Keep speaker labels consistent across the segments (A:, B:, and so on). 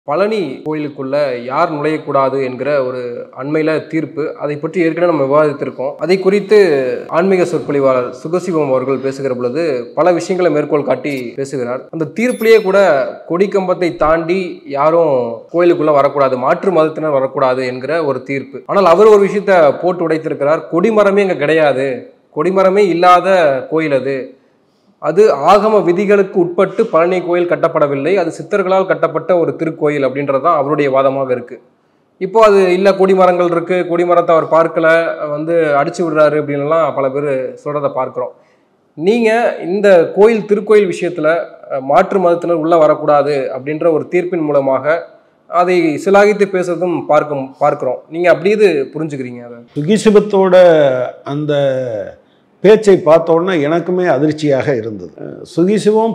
A: பழனி கோயிலுக்குள்ள யார் நுழையக்கூடாது என்கிற ஒரு அண்மையில தீர்ப்பு அதை பற்றி ஏற்கனவே நம்ம விவாதித்திருக்கோம் அதை குறித்து ஆன்மீக சொற்பொழிவாளர் சுகசிவம் அவர்கள் பேசுகிற பொழுது பல விஷயங்களை மேற்கோள் காட்டி பேசுகிறார் அந்த தீர்ப்பிலேயே கூட கொடிக்கம்பத்தை தாண்டி யாரும் கோயிலுக்குள்ள வரக்கூடாது மாற்று மதத்தினர் வரக்கூடாது என்கிற ஒரு தீர்ப்பு ஆனால் அவர் ஒரு விஷயத்த போட்டு உடைத்திருக்கிறார் கொடிமரமே இங்க கிடையாது கொடிமரமே இல்லாத கோயில் அது அது ஆகம விதிகளுக்கு உட்பட்டு பழனி கோயில் கட்டப்படவில்லை அது சித்தர்களால் கட்டப்பட்ட ஒரு திருக்கோயில் அப்படின்றது தான் அவருடைய வாதமாக இருக்கு இப்போ அது இல்லை கொடிமரங்கள் இருக்கு கொடிமரத்தை அவர் பார்க்கல வந்து அடிச்சு விடுறாரு அப்படின்லாம் பல பேர் சொல்றத பார்க்குறோம் நீங்க இந்த கோயில் திருக்கோயில் விஷயத்துல அஹ், மாற்று மதத்தினர் உள்ள வரக்கூடாது அப்படின்ற ஒரு தீர்ப்பின் மூலமாக அதை சிலாகித்து பேசுறதும் பார்க்க பார்க்கிறோம் நீங்க அப்படி இது புரிஞ்சுக்கிறீங்க அதை
B: சுகிசிபத்தோட அந்த பேச்சை பார்த்தோன்னே எனக்குமே அதிர்ச்சியாக இருந்தது அஹ் சுகிசிவம்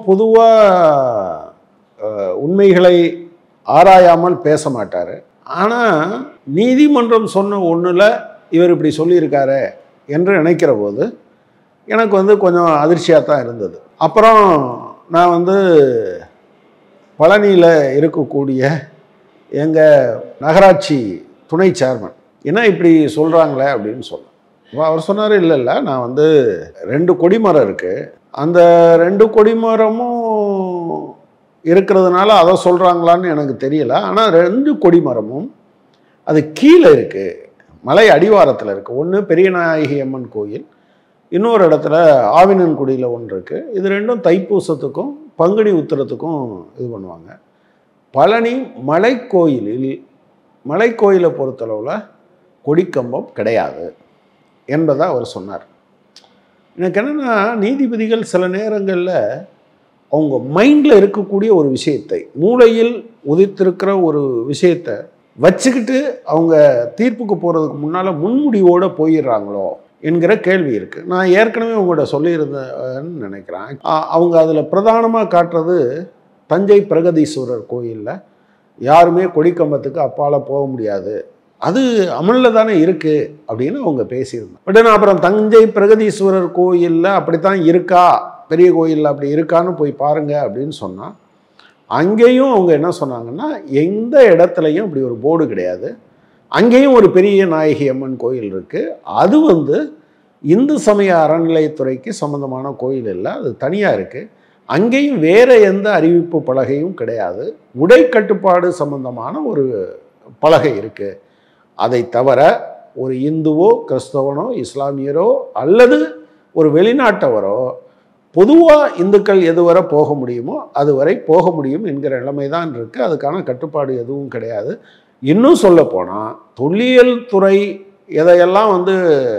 B: பொதுவாக உண்மைகளை ஆராயாமல் பேச மாட்டார் ஆனால் நீதிமன்றம் சொன்ன ஒன்றில் இவர் இப்படி சொல்லியிருக்காரு என்று நினைக்கிற போது எனக்கு வந்து கொஞ்சம் அதிர்ச்சியாக தான் இருந்தது அப்புறம் நான் வந்து பழனியில் இருக்கக்கூடிய எங்கள் நகராட்சி துணை சேர்மன் என்ன இப்படி சொல்கிறாங்களே அப்படின்னு சொன்னேன் அப்ப அவர் சொன்னார் இல்லை இல்லை நான் வந்து ரெண்டு கொடிமரம் இருக்குது அந்த ரெண்டு கொடிமரமும் இருக்கிறதுனால அதை சொல்கிறாங்களான்னு எனக்கு தெரியல ஆனால் ரெண்டு கொடிமரமும் அது கீழே இருக்குது மலை அடிவாரத்தில் இருக்குது ஒன்று பெரியநாயகி அம்மன் கோயில் இன்னொரு இடத்துல ஆவினன்குடியில் ஒன்று இருக்குது இது ரெண்டும் தைப்பூசத்துக்கும் பங்குனி உத்திரத்துக்கும் இது பண்ணுவாங்க பழனி மலைக்கோயிலில் மலைக்கோயிலை பொறுத்தளவில் கொடிக்கம்பம் கிடையாது என்பதை அவர் சொன்னார் எனக்கு என்னென்னா நீதிபதிகள் சில நேரங்களில் அவங்க மைண்டில் இருக்கக்கூடிய ஒரு விஷயத்தை மூளையில் உதித்திருக்கிற ஒரு விஷயத்தை வச்சுக்கிட்டு அவங்க தீர்ப்புக்கு போகிறதுக்கு முன்னால் முன்முடிவோடு போயிடுறாங்களோ என்கிற கேள்வி இருக்குது நான் ஏற்கனவே உங்கள்கிட்ட சொல்லியிருந்தேன்னு நினைக்கிறேன் அ- அவங்க அதில் பிரதானமாக காட்டுறது தஞ்சை பிரகதீஸ்வரர் கோயிலில் யாருமே கொடிக்கம்பத்துக்கு அப்பால் போக முடியாது அது அமலில் தானே இருக்குது அப்படின்னு அவங்க பேசியிருந்தாங்க பட் நான் அப்புறம் தஞ்சை பிரகதீஸ்வரர் கோயிலில் அப்படித்தான் இருக்கா பெரிய கோயிலில் அப்படி இருக்கான்னு போய் பாருங்க அப்படின்னு சொன்னால் அங்கேயும் அவங்க என்ன சொன்னாங்கன்னா எந்த இடத்துலையும் அப்படி ஒரு போர்டு கிடையாது அங்கேயும் ஒரு பெரிய நாயகி அம்மன் கோயில் இருக்குது அது வந்து இந்து சமய அறநிலையத்துறைக்கு சம்மந்தமான கோயில் இல்லை அது தனியாக இருக்குது அங்கேயும் வேற எந்த அறிவிப்பு பலகையும் கிடையாது உடை கட்டுப்பாடு சம்பந்தமான ஒரு பலகை இருக்குது அதை தவிர ஒரு இந்துவோ கிறிஸ்தவனோ இஸ்லாமியரோ அல்லது ஒரு வெளிநாட்டவரோ பொதுவாக இந்துக்கள் எதுவரை போக முடியுமோ அதுவரை போக முடியும் என்கிற நிலைமை தான் இருக்குது அதுக்கான கட்டுப்பாடு எதுவும் கிடையாது இன்னும் சொல்ல போனால் தொல்லியல் துறை எதையெல்லாம் வந்து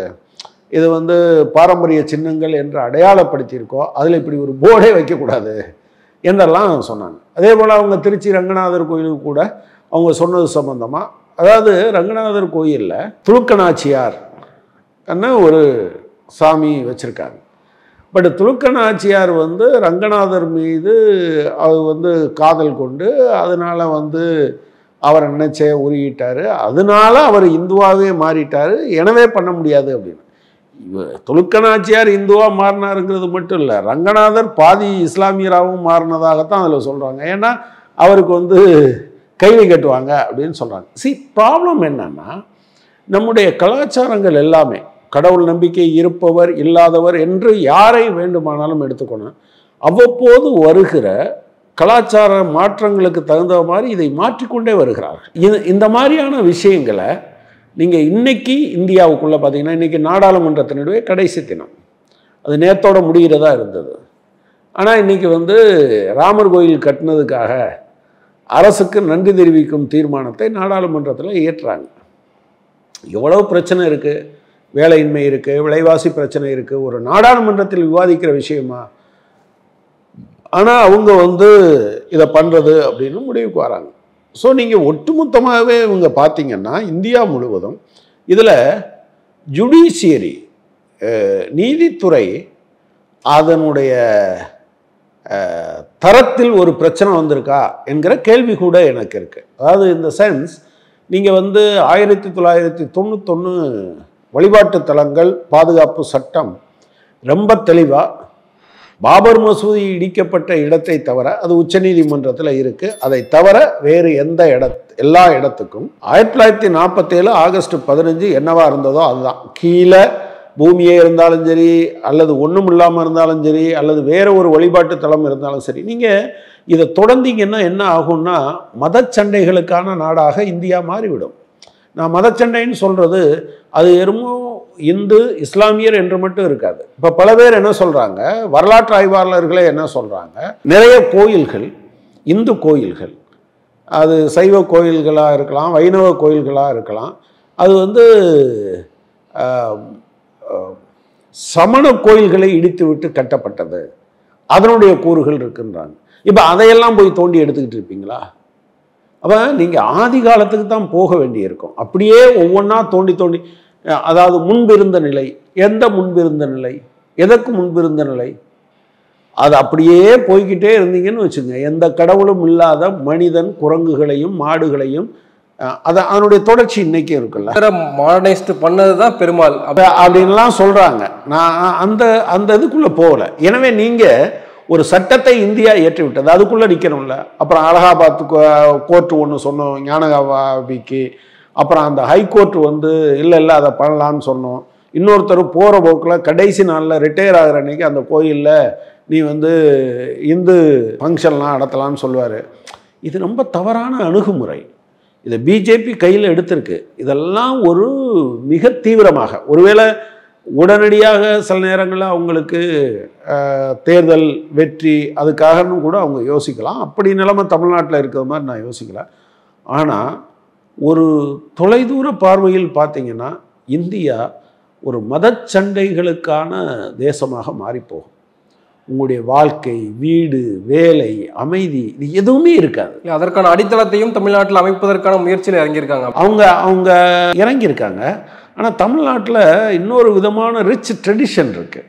B: இது வந்து பாரம்பரிய சின்னங்கள் என்று அடையாளப்படுத்தியிருக்கோ அதில் இப்படி ஒரு போர்டே வைக்கக்கூடாது என்றெல்லாம் சொன்னாங்க அதே போல் அவங்க திருச்சி ரங்கநாதர் கோயிலுக்கு கூட அவங்க சொன்னது சம்பந்தமாக அதாவது ரங்கநாதர் கோயிலில் துலுக்கநாச்சியார் அன்னு ஒரு சாமி வச்சுருக்காங்க பட் துலுக்கநாச்சியார் வந்து ரங்கநாதர் மீது அது வந்து காதல் கொண்டு அதனால் வந்து அவரை நினைச்சே உருகிட்டாரு அதனால அவர் இந்துவாகவே மாறிட்டாரு எனவே பண்ண முடியாது அப்படின்னு இவ துலுக்கநாச்சியார் இந்துவா மாறினாருங்கிறது மட்டும் இல்லை ரங்கநாதர் பாதி இஸ்லாமியராகவும் மாறினதாகத்தான் அதில் சொல்கிறாங்க ஏன்னா அவருக்கு வந்து கைலி கட்டுவாங்க அப்படின்னு சொல்கிறாங்க சி ப்ராப்ளம் என்னன்னா நம்முடைய கலாச்சாரங்கள் எல்லாமே கடவுள் நம்பிக்கை இருப்பவர் இல்லாதவர் என்று யாரை வேண்டுமானாலும் எடுத்துக்கணும் அவ்வப்போது வருகிற கலாச்சார மாற்றங்களுக்கு தகுந்த மாதிரி இதை மாற்றிக்கொண்டே வருகிறார்கள் இது இந்த மாதிரியான விஷயங்களை நீங்கள் இன்னைக்கு இந்தியாவுக்குள்ளே பார்த்தீங்கன்னா இன்றைக்கி நாடாளுமன்றத்தினுடைய கடைசி தினம் அது நேத்தோட முடிகிறதா இருந்தது ஆனால் இன்றைக்கி வந்து ராமர் கோயில் கட்டினதுக்காக அரசுக்கு நன்றி தெரிவிக்கும் தீர்மானத்தை நாடாளுமன்றத்தில் இயற்றுறாங்க எவ்வளோ பிரச்சனை இருக்குது வேலையின்மை இருக்குது விலைவாசி பிரச்சனை இருக்குது ஒரு நாடாளுமன்றத்தில் விவாதிக்கிற விஷயமா ஆனால் அவங்க வந்து இதை பண்ணுறது அப்படின்னு முடிவுக்கு வராங்க ஸோ நீங்கள் ஒட்டுமொத்தமாகவே இவங்க பார்த்தீங்கன்னா இந்தியா முழுவதும் இதில் ஜுடிஷியரி நீதித்துறை அதனுடைய அஹ், தரத்தில் ஒரு பிரச்சனை வந்திருக்கா என்கிற கேள்வி கூட எனக்கு இருக்குது அதாவது இந்த சென்ஸ் நீங்கள் வந்து ஆயிரத்தி தொள்ளாயிரத்தி தொண்ணூத்தொன்று வழிபாட்டு தலங்கள் பாதுகாப்பு சட்டம் ரொம்ப தெளிவாக பாபர் மசூதி இடிக்கப்பட்ட இடத்தை தவிர அது உச்சநீதிமன்றத்தில் இருக்கு அதை தவிர வேறு எந்த இட எல்லா இடத்துக்கும் ஆயிரத்தி தொள்ளாயிரத்தி நாற்பத்தேழு ஆகஸ்ட் பதினஞ்சு என்னவா இருந்ததோ அதுதான் கீழே பூமியே இருந்தாலும் சரி அல்லது ஒன்றும் இல்லாமல் இருந்தாலும் சரி அல்லது வேற ஒரு வழிபாட்டு தலம் இருந்தாலும் சரி நீங்கள் இதை தொடர்ந்தீங்கன்னா என்ன ஆகும்னா மதச்சண்டைகளுக்கான நாடாக இந்தியா மாறிவிடும் நான் மதச்சண்டைன்னு சொல்கிறது அது எருமோ இந்து இஸ்லாமியர் என்று மட்டும் இருக்காது இப்போ பல பேர் என்ன சொல்கிறாங்க வரலாற்று ஆய்வாளர்களே என்ன சொல்கிறாங்க நிறைய கோயில்கள் இந்து கோயில்கள் அது சைவ கோயில்களாக இருக்கலாம் வைணவ கோயில்களாக இருக்கலாம் அது வந்து ஆஹ், ஆஹ், சமண கோயில்களை இடித்து விட்டு கட்டப்பட்டது அதனுடைய கூறுகள் இருக்குன்றாங்க இப்போ அதையெல்லாம் போய் தோண்டி எடுத்துக்கிட்டு இருப்பீங்களா அப்போ நீங்கள் ஆதி காலத்துக்கு தான் போக வேண்டியிருக்கும் அப்படியே ஒவ்வொன்றா தோண்டி தோண்டி அஹ், அதாவது முன்பிருந்த நிலை எந்த முன்பிருந்த நிலை எதற்கு முன்பிருந்த நிலை அது அப்படியே போய்க்கிட்டே இருந்தீங்கன்னு வச்சுங்க எந்த கடவுளும் இல்லாத மனிதன் குரங்குகளையும் மாடுகளையும் அஹ், அது அதனுடைய தொடர்ச்சி இன்னைக்கு இருக்குல்ல
A: மாடர்னைஸ்ட் பண்ணது தான் பெருமாள் அப்ப
B: அப்ப அப்படின்லாம் சொல்றாங்க நான் அந்த அந்த இதுக்குள்ள போகல எனவே நீங்க ஒரு சட்டத்தை இந்தியா ஏற்றி விட்டது அதுக்குள்ள நிக்கணும்ல அப்புறம் அலகாபாத் கோர்ட் ஒன்று சொன்னோம் ஞானகாபிக்கு அப்புறம் அந்த ஹைகோர்ட் வந்து இல்லை இல்லை அதை பண்ணலான்னு சொன்னோம் இன்னொருத்தர் போகிற போக்கில் கடைசி நாளில் ரிட்டையர் ஆகிற அன்னைக்கு அந்த கோயிலில் நீ வந்து இந்து ஃபங்க்ஷன்லாம் நடத்தலாம்னு சொல்லுவார் இது ரொம்ப தவறான அணுகுமுறை இதை பிஜேபி கையில் எடுத்திருக்கு இதெல்லாம் ஒரு மிக தீவிரமாக ஒருவேளை உடனடியாக சில நேரங்களில் அவங்களுக்கு அஹ், தேர்தல் வெற்றி அதுக்காகன்னு கூட அவங்க யோசிக்கலாம் அப்படி நிலைமை தமிழ்நாட்டில் இருக்கிற மாதிரி நான் யோசிக்கல ஆனால் ஒரு தொலைதூர பார்வையில் பார்த்தீங்கன்னா இந்தியா ஒரு மதச்சண்டைகளுக்கான தேசமாக மாறிப்போகும் உங்களுடைய வாழ்க்கை வீடு வேலை அமைதி இது எதுவுமே இருக்காது
A: இல்ல, அதற்கான அடித்தளத்தையும் தமிழ்நாட்டில் அமைப்பதற்கான முயற்சியில் இறங்கியிருக்காங்க
B: அவங்க அவங்க இறங்கியிருக்காங்க ஆனால் தமிழ்நாட்டில் இன்னொரு விதமான ரிச் ட்ரெடிஷன் இருக்கு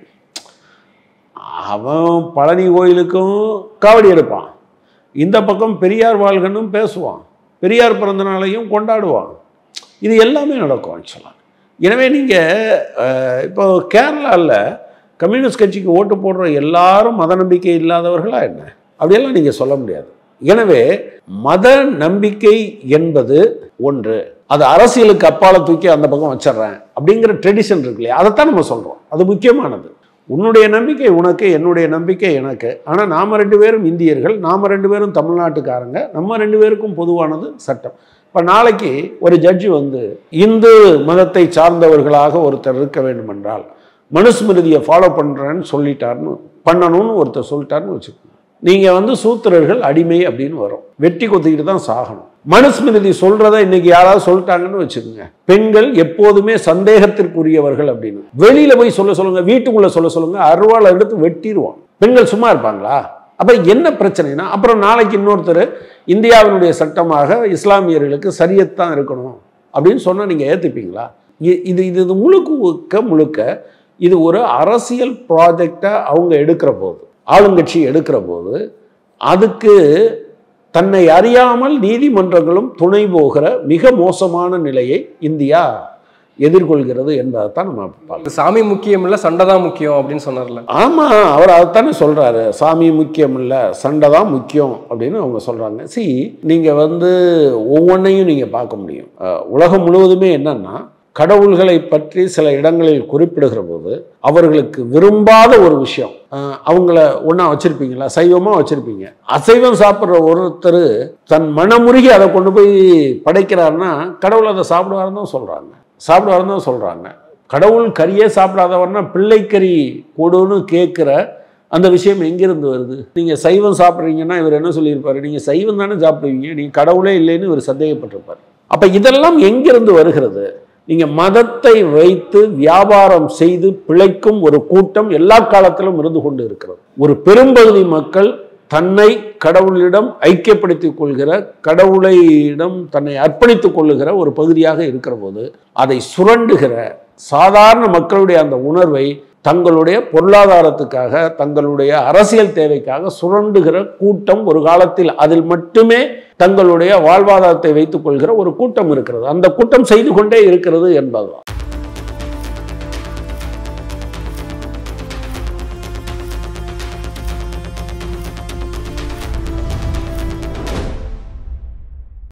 B: அவன் பழனி கோயிலுக்கும் காவடி எடுப்பான் இந்த பக்கம் பெரியார் வாழ்கனும் பேசுவான் பெரியார் பிறந்த நாளையும் கொண்டாடுவான் இது எல்லாமே நடக்கும் ஆக்சுவலாக எனவே நீங்கள் இப்போ கேரளாவில் கம்யூனிஸ்ட் கட்சிக்கு ஓட்டு போடுற எல்லாரும் மத நம்பிக்கை இல்லாதவர்களா என்ன அப்படியெல்லாம் நீங்கள் சொல்ல முடியாது எனவே மத நம்பிக்கை என்பது ஒன்று அது அரசியலுக்கு அப்பால தூக்கி அந்த பக்கம் வச்சிடுறேன் அப்படிங்கிற ட்ரெடிஷன் இருக்கு இல்லையா அதைத்தான் நம்ம சொல்கிறோம் அது முக்கியமானது உன்னுடைய நம்பிக்கை உனக்கு என்னுடைய நம்பிக்கை எனக்கு ஆனால் நாம ரெண்டு பேரும் இந்தியர்கள் நாம ரெண்டு பேரும் தமிழ்நாட்டுக்காரங்க நம்ம ரெண்டு பேருக்கும் பொதுவானது சட்டம் இப்போ நாளைக்கு ஒரு ஜட்ஜி வந்து இந்து மதத்தை சார்ந்தவர்களாக ஒருத்தர் இருக்க வேண்டும் என்றால் மனுஸ்மிருதியை ஃபாலோ பண்ணுறேன்னு சொல்லிட்டாருன்னு பண்ணணும்னு ஒருத்தர் சொல்லிட்டாருன்னு வச்சுக்கோங்க நீங்கள் வந்து சூத்திரர்கள் அடிமை அப்படின்னு வரும் வெட்டி கொத்திக்கிட்டு தான் சாகணும் மனுஸ்மிருதி சொல்றத இன்னைக்கு யாராவது சொல்லிட்டாங்கன்னு வச்சுக்கோங்க பெண்கள் எப்போதுமே சந்தேகத்திற்குரியவர்கள் அப்படின்னு வெளியில போய் சொல்ல சொல்லுங்க வீட்டுக்குள்ள சொல்ல சொல்லுங்க அருவாளை எடுத்து வெட்டிடுவான் பெண்கள் சும்மா இருப்பாங்களா அப்ப என்ன பிரச்சனைனா அப்புறம் நாளைக்கு இன்னொருத்தர் இந்தியாவினுடைய சட்டமாக இஸ்லாமியர்களுக்கு சரியத்தான் இருக்கணும் அப்படின்னு சொன்னா நீங்க ஏத்துப்பீங்களா இ- இது இது இது முழுக்க முழுக்க இது ஒரு அரசியல் ப்ராஜெக்டை அவங்க எடுக்கிற போது ஆளுங்கட்சி எடுக்கிற போது அதுக்கு தன்னை அறியாமல் நீதிமன்றங்களும் துணை போகிற மிக மோசமான நிலையை இந்தியா எதிர்கொள்கிறது என்பதைத்தான் நம்ம பார்க்கலாம்
A: இது சாமி முக்கியம் இல்ல சண்டை தான் முக்கியம் அப்படின்னு சொன்னார்ல
B: ஆமாம் அவர் அதைத்தானே சொல்கிறாரு சாமி முக்கியம் இல்லை சண்டை தான் முக்கியம் அப்படின்னு அவங்க சொல்கிறாங்க சி நீங்கள் வந்து ஒவ்வொன்றையும் நீங்கள் பார்க்க முடியும் அஹ், உலகம் முழுவதுமே என்னன்னா கடவுள்களை பற்றி சில இடங்களில் குறிப்பிடுகிற போது அவர்களுக்கு விரும்பாத ஒரு விஷயம் அஹ், அவங்கள ஒன்றா வச்சுருப்பீங்களா சைவமாக வச்சுருப்பீங்க அசைவம் சாப்பிட்ற ஒருத்தர் தன் மனமுருகி அதை கொண்டு போய் படைக்கிறாருன்னா கடவுள் அதை சாப்பிடுவாருன்னு தான் சொல்கிறாங்க சாப்பிடுவாருன்னு தான் சொல்கிறாங்க கடவுள் கறியே சாப்பிடாதவர்னா பிள்ளைக்கறி கொடுன்னு கேட்குற அந்த விஷயம் எங்கிருந்து வருது நீங்கள் சைவம் சாப்பிட்றீங்கன்னா இவர் என்ன சொல்லியிருப்பாரு நீங்கள் சைவம் தானே சாப்பிடுவீங்க நீங்கள் கடவுளே இல்லைன்னு இவர் சந்தேகப்பட்டிருப்பார் அப்போ இதெல்லாம் எங்கிருந்து வருகிறது நீங்கள் மதத்தை வைத்து வியாபாரம் செய்து பிழைக்கும் ஒரு கூட்டம் எல்லா காலத்திலும் இருந்து கொண்டு இருக்கிறது ஒரு பெரும்பகுதி மக்கள் தன்னை கடவுளிடம் ஐக்கியப்படுத்திக் கொள்கிற கடவுளையிடம் தன்னை அர்ப்பணித்துக் கொள்ளுகிற ஒரு பகுதியாக இருக்கிற போது அதை சுரண்டுகிற சாதாரண மக்களுடைய அந்த உணர்வை தங்களுடைய பொருளாதாரத்துக்காக தங்களுடைய அரசியல் தேவைக்காக சுரண்டுகிற கூட்டம் ஒரு காலத்தில் அதில் மட்டுமே தங்களுடைய வாழ்வாதாரத்தை வைத்துக் கொள்கிற ஒரு கூட்டம் இருக்கிறது அந்த கூட்டம் செய்து கொண்டே இருக்கிறது என்பதுதான்